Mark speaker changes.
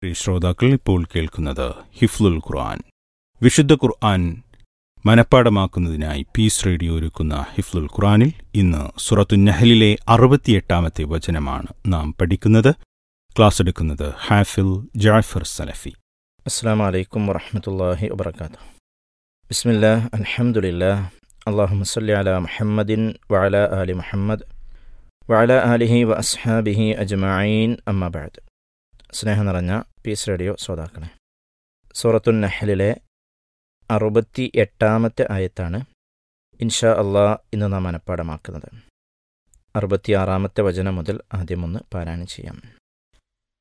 Speaker 1: പ്രിയ ശ്രോതാക്കൾ ഇപ്പോൾ കേൾക്കുന്നത് ഹിഫ്ലുൽ ഖുർആൻ വിശുദ്ധ ഖുർആൻ മനഃപ്പാടമാക്കുന്നതിനായി പീസ് റേഡിയോ ഒരുക്കുന്ന ഹിഫ്ലുൽ ഖുർആനിൽ ഇന്ന് സുറത്തു നഹലിലെ അറുപത്തിയെട്ടാമത്തെ വചനമാണ് നാം പഠിക്കുന്നത് ക്ലാസ് എടുക്കുന്നത് ഹാഫിൽ ജാഫർ സലഫി
Speaker 2: അസ്സാം വലൈക്കും വറഹമത്തല്ലാഹി വബർക്കാത്തു ബിസ്മില്ലാ അൽഹംദുലില്ലാ അള്ളാഹു സല്ലി അല മുഹമ്മദിൻ വഅല ആലി മുഹമ്മദ് വഅല ആലിഹി വ അസ്ഹാബിഹി അജ്മഈൻ അമ്മബാദ് സ്നേഹം നിറഞ്ഞ പീസ് റേഡിയോ ശ്രോതാക്കളെ സൂറത്തുൻ നഹലിലെ അറുപത്തി എട്ടാമത്തെ ആയത്താണ് ഇൻഷാ അള്ളാ ഇന്ന് നാം മനഃപ്പാടമാക്കുന്നത് അറുപത്തിയാറാമത്തെ വചനം മുതൽ ആദ്യമൊന്ന് പാരായണം ചെയ്യാം